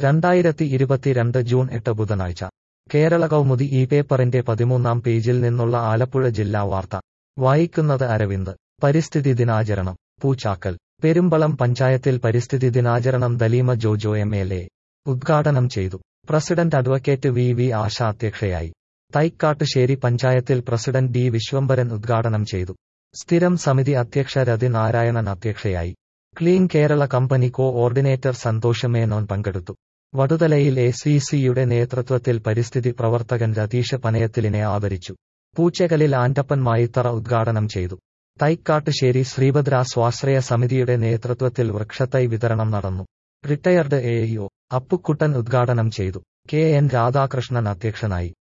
രണ്ടായിരത്തി ഇരുപത്തിരണ്ട് ജൂൺ എട്ട് ബുധനാഴ്ച കേരള കൗമുദി ഈ പേപ്പറിന്റെ പതിമൂന്നാം പേജിൽ നിന്നുള്ള ആലപ്പുഴ ജില്ലാ വാർത്ത വായിക്കുന്നത് അരവിന്ദ് പരിസ്ഥിതി ദിനാചരണം പൂച്ചാക്കൽ പെരുമ്പളം പഞ്ചായത്തിൽ പരിസ്ഥിതി ദിനാചരണം Daleema Jojo M L A ഉദ്ഘാടനം ചെയ്തു president advocate V V Asha അധ്യക്ഷയായി തൈക്കാട്ടുശ്ശേരി പഞ്ചായത്തിൽ പ്രസിഡന്റ് ഡി വിശ്വംഭരൻ ഉദ്ഘാടനം ചെയ്തു സ്ഥിരം സമിതി അധ്യക്ഷ രതി നാരായണൻ അധ്യക്ഷയായി clean Kerala company coordinator Santhosh Menon പങ്കെടുത്തു വടുതലയിൽ എ സി സിയുടെ നേതൃത്വത്തിൽ പരിസ്ഥിതി പ്രവർത്തകൻ രതീഷ് പനയത്തിലിനെ ആദരിച്ചു പൂച്ചകലിൽ ആന്റപ്പൻ മായിത്തറ ഉദ്ഘാടനം ചെയ്തു തൈക്കാട്ടുശ്ശേരി ശ്രീഭദ്ര സ്വാശ്രയ സമിതിയുടെ നേതൃത്വത്തിൽ വൃക്ഷത്തൈ വിതരണം നടന്നു റിട്ടയർഡ് എ ഇഒ അപ്പുക്കുട്ടൻ ഉദ്ഘാടനം ചെയ്തു കെ എൻ രാധാകൃഷ്ണൻ അധ്യക്ഷനായി